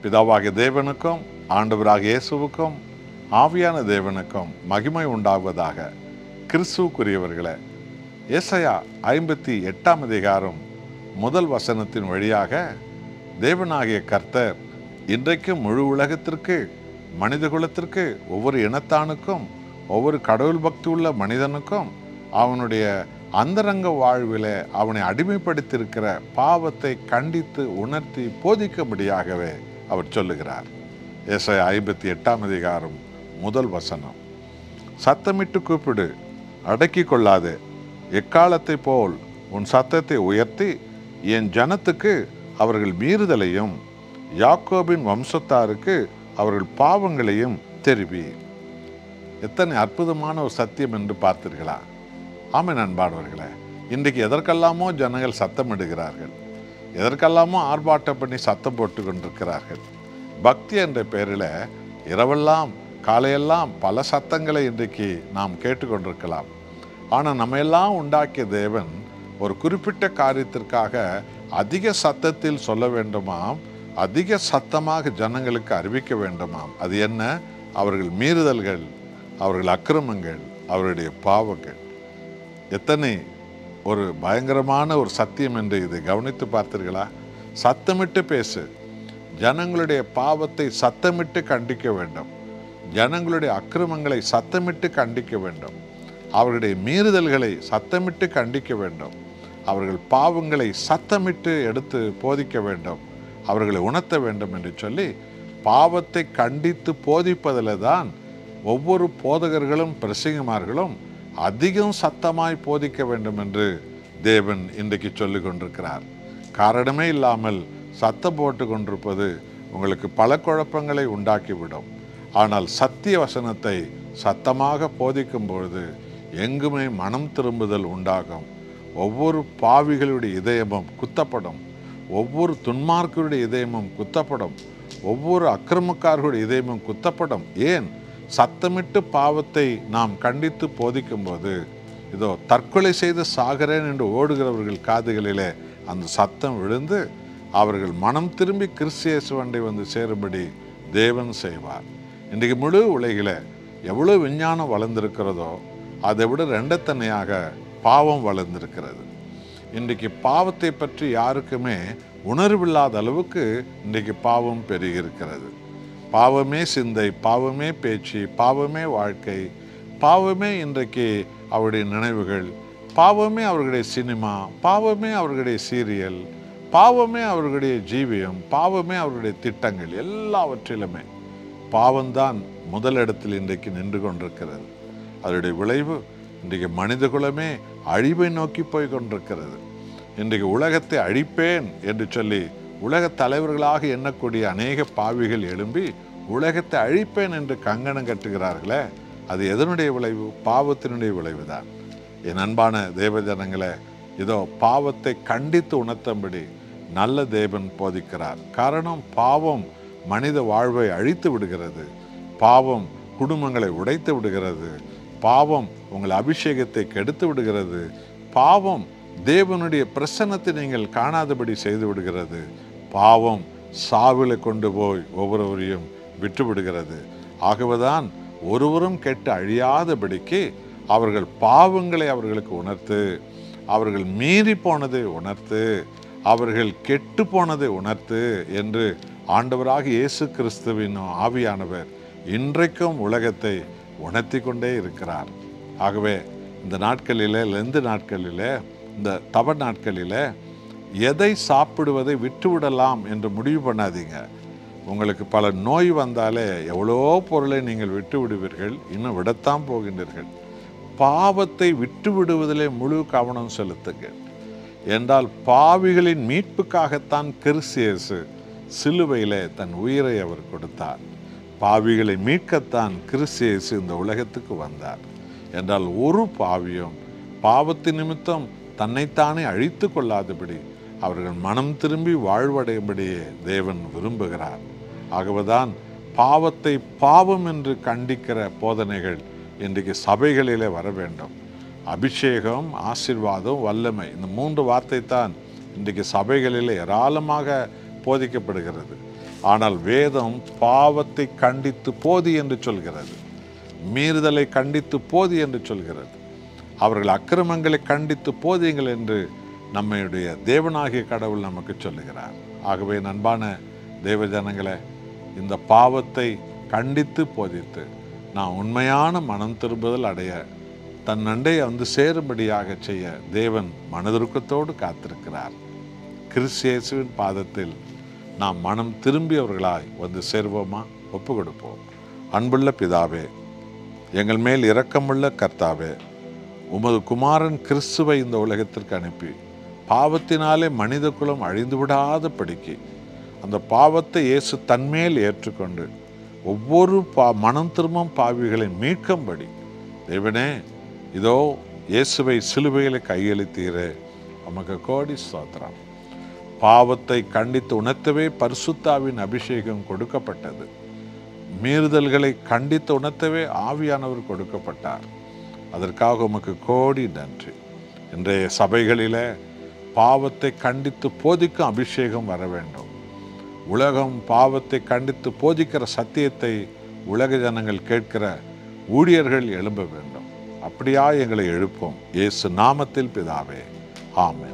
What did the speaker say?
பிதாவாகிய தேவனுக்கும் ஆண்டவராகிய இயேசுவுக்கும் ஆவியான தேவனுக்கும் மகிமை உண்டாவதாக கிறிஸ்துவுக்குரியவர்களே ஏசாயா ஐம்பத்தி எட்டாம் அதிகாரம் முதல் வசனத்தின் வழியாக தேவனாகிய கர்த்தர் இன்றைக்கும் முழு உலகத்திற்கு மனித குலத்திற்கு ஒவ்வொரு இனத்தானுக்கும் ஒவ்வொரு கடவுள் பக்தி உள்ள மனிதனுக்கும் அவனுடைய அந்தரங்க வாழ்விலே அவனை அடிமைப்படுத்தியிருக்கிற பாவத்தை கண்டித்து உணர்த்தி போதிக்கும்படியாகவே அவர் சொல்லுகிறார் ஏசாயா ஐம்பத்தி எட்டாம் அதிகாரம் முதல் வசனம் சத்தமிட்டு கூப்பிடு அடக்கி கொள்ளாதே எக்காலத்தை போல் உன் சத்தத்தை உயர்த்தி என் ஜனத்துக்கு அவர்கள் மீறுதலையும் யாக்கோபின் வம்சத்தாருக்கு அவர்கள் பாவங்களையும் தெரிவி எத்தனை அற்புதமான ஒரு சத்தியம் என்று பார்த்தீர்களா ஆமை நண்பானவர்களே இன்றைக்கு எதற்கெல்லாமோ ஜனங்கள் சத்தமிடுகிறார்கள் எதற்கெல்லாமோ ஆர்ப்பாட்டம் பண்ணி சத்தம் போட்டு கொண்டிருக்கிறார்கள் பக்தி என்ற பெயரில் இரவெல்லாம் காலையெல்லாம் பல சத்தங்களை இன்றைக்கு நாம் கேட்டுக்கொண்டிருக்கலாம் ஆனால் நம்ம எல்லாம் உண்டாக்கிய தேவன் ஒரு குறிப்பிட்ட காரியத்திற்காக அதிக சத்தத்தில் சொல்ல வேண்டுமாம் அதிக சத்தமாக ஜனங்களுக்கு அறிவிக்க வேண்டுமாம் அது என்ன அவர்கள் மீறுதல்கள் அவர்கள் அக்கிரமங்கள் அவருடைய பாவங்கள் எத்தனை ஒரு பயங்கரமான ஒரு சத்தியம் என்று இதை கவனித்து பார்த்தீர்களா சத்தமிட்டு பேசு ஜனங்களுடைய பாவத்தை சத்தமிட்டு கண்டிக்க வேண்டும் ஜனங்களுடைய அக்கிரமங்களை சத்தமிட்டு கண்டிக்க வேண்டும் அவர்களுடைய மீறுதல்களை சத்தமிட்டு கண்டிக்க வேண்டும் அவர்கள் பாவங்களை சத்தமிட்டு எடுத்து போதிக்க வேண்டும் அவர்களை உணர்த்த வேண்டும் என்று சொல்லி பாவத்தை கண்டித்து போதிப்பதில் தான் ஒவ்வொரு போதகர்களும் பிரசங்கமார்களும் அதிகம் சத்தமாய் போதிக்க வேண்டும் என்று தேவன் இன்றைக்கு சொல்லிக் கொண்டிருக்கிறார் காரணமே இல்லாமல் சத்தம் போட்டு கொண்டிருப்பது உங்களுக்கு பல குழப்பங்களை உண்டாக்கிவிடும் ஆனால் சத்திய வசனத்தை சத்தமாக போதிக்கும் பொழுது எங்குமே மனம் திரும்புதல் உண்டாகும் ஒவ்வொரு பாவிகளுடைய இதயமும் குத்தப்படும் ஒவ்வொரு துன்மார்க்கருடைய இதயமும் குத்தப்படும் ஒவ்வொரு அக்கிரமக்காரர்களுடைய இதயமும் குத்தப்படும் ஏன் சத்தமிட்டு பாவத்தை நாம் கண்டித்து போதிக்கும்போது இதோ தற்கொலை செய்து சாகிறேன் என்று ஓடுகிறவர்கள் காதுகளிலே அந்த சத்தம் விழுந்து அவர்கள் மனம் திரும்பி கிறிஸ்தியேசுவண்டை வந்து சேரும்படி தேவன் செய்வார் இன்றைக்கு முழு உலகில் எவ்வளோ விஞ்ஞானம் வளர்ந்திருக்கிறதோ அதை விட ரெண்டத்தனையாக பாவம் வளர்ந்திருக்கிறது இன்றைக்கு பாவத்தை பற்றி யாருக்குமே உணர்வில்லாத அளவுக்கு இன்றைக்கு பாவம் பெருகியிருக்கிறது பாவமே சிந்தை பாவமே பேச்சு பாவமே வாழ்க்கை பாவமே இன்றைக்கு அவருடைய நினைவுகள் பாவமே அவர்களுடைய சினிமா பாவமே அவர்களுடைய சீரியல் பாவமே அவர்களுடைய ஜீவியம் பாவமே அவர்களுடைய திட்டங்கள் எல்லாவற்றிலுமே பாவம்தான் முதலிடத்தில் இன்றைக்கு நின்று கொண்டிருக்கிறது அதனுடைய விளைவு இன்றைக்கு மனித குலமே அழிவை நோக்கி போய் கொண்டிருக்கிறது இன்றைக்கு உலகத்தை அழிப்பேன் என்று சொல்லி உலக தலைவர்களாக எண்ணக்கூடிய அநேக பாவிகள் எழும்பி உலகத்தை அழிப்பேன் என்று கங்கணம் கட்டுகிறார்களே அது எதனுடைய விளைவு பாவத்தினுடைய விளைவுதான் என் அன்பான தேவஜனங்களே இதோ பாவத்தை கண்டித்து உணர்த்தும்படி நல்ல தேவன் போதிக்கிறார் காரணம் பாவம் மனித வாழ்வை அழித்து விடுகிறது பாவம் குடும்பங்களை உடைத்து விடுகிறது பாவம் உங்கள் அபிஷேகத்தை கெடுத்து விடுகிறது பாவம் தேவனுடைய பிரசன்னத்தை நீங்கள் காணாதபடி செய்து விடுகிறது பாவம் சாவில கொண்டு போய் ஒவ்வொருவரையும் விட்டு விடுகிறது ஆகவேதான் ஒருவரும் கெட்டு அழியாதபடிக்கு அவர்கள் பாவங்களை அவர்களுக்கு உணர்த்து அவர்கள் மீறி போனதை உணர்த்து அவர்கள் கெட்டு போனதை உணர்த்து என்று ஆண்டவராக இயேசு கிறிஸ்துவின் ஆவியானவர் இன்றைக்கும் உலகத்தை உணர்த்தி கொண்டே இருக்கிறார் ஆகவே இந்த நாட்களிலே லெந்து நாட்களிலே இந்த தவ நாட்களிலே எதை சாப்பிடுவதை விட்டுவிடலாம் என்று முடிவு பண்ணாதீங்க உங்களுக்கு பல நோய் வந்தாலே எவ்வளோ பொருளை நீங்கள் விட்டு விடுவீர்கள் இன்னும் விடத்தான் போகின்றீர்கள் பாவத்தை விட்டு விடுவதிலே முழு கவனம் செலுத்துங்கள் என்றால் பாவிகளின் மீட்புக்காகத்தான் கிறிஸ்தியேசு சிலுவையிலே தன் உயிரை அவர் கொடுத்தார் பாவிகளை மீட்கத்தான் கிறிஸ்தியேசு இந்த உலகத்துக்கு வந்தார் என்றால் ஒரு பாவியும் பாவத்தின் நிமித்தம் தன்னைத்தானே அழித்து கொள்ளாதபடி அவர்கள் மனம் திரும்பி வாழ்வடையும்படியே தேவன் விரும்புகிறார் ஆகவேதான் பாவத்தை பாவம் என்று கண்டிக்கிற போதனைகள் இன்றைக்கு சபைகளிலே வர வேண்டும் அபிஷேகம் ஆசீர்வாதம் வல்லமை இந்த மூன்று வார்த்தை தான் இன்றைக்கு சபைகளிலே ஏராளமாக போதிக்கப்படுகிறது ஆனால் வேதம் பாவத்தை கண்டித்து போதி என்று சொல்கிறது மீறுதலை கண்டித்து போதி என்று சொல்கிறது அவர்கள் அக்கிரமங்களை கண்டித்து போதியுங்கள் என்று நம்முடைய தேவனாகிய கடவுள் நமக்கு சொல்லுகிறார் ஆகவே நண்பான தேவ ஜனங்களே இந்த பாவத்தை கண்டித்து போதித்து நான் உண்மையான மனம் திரும்புதல் அடைய தன் நண்டை வந்து சேரும்படியாக செய்ய தேவன் மனதுருக்கத்தோடு காத்திருக்கிறார் கிறிஸ்தியேசுவின் பாதத்தில் நாம் மனம் திரும்பியவர்களாய் வந்து சேர்வோமா ஒப்பு கொடுப்போம் அன்புள்ள பிதாவே எங்கள் மேல் இரக்கமுள்ள கர்த்தாவே உமது குமாரன் கிறிஸ்துவை இந்த உலகத்திற்கு அனுப்பி பாவத்தினாலே மனித குலம் அழிந்து விடாத படிக்கு அந்த பாவத்தை இயேசு தன்மேல் ஏற்றுக்கொண்டு ஒவ்வொரு பா மனம் திரும்பும் பாவிகளை மீட்கும்படி தேவனே இதோ இயேசுவை சிலுவையில் கையளித்தீரே உமக்கு கோடி ஸ்தோத்திரம் பாவத்தை கண்டித்து உணர்த்தவே பரிசுத்தாவின் அபிஷேகம் கொடுக்கப்பட்டது மீறுதல்களை கண்டித்து உணர்த்தவே ஆவியானவர் கொடுக்கப்பட்டார் அதற்காக உமக்கு கோடி நன்றி இன்றைய சபைகளிலே பாவத்தை கண்டித்து போதிக்கும் அபிஷேகம் வர வேண்டும் உலகம் பாவத்தை கண்டித்து போதிக்கிற சத்தியத்தை உலக ஜனங்கள் கேட்கிற ஊழியர்கள் எழும்ப வேண்டும் அப்படியா எங்களை எழுப்போம் இயேசு நாமத்தில் பிதாவே ஆமென்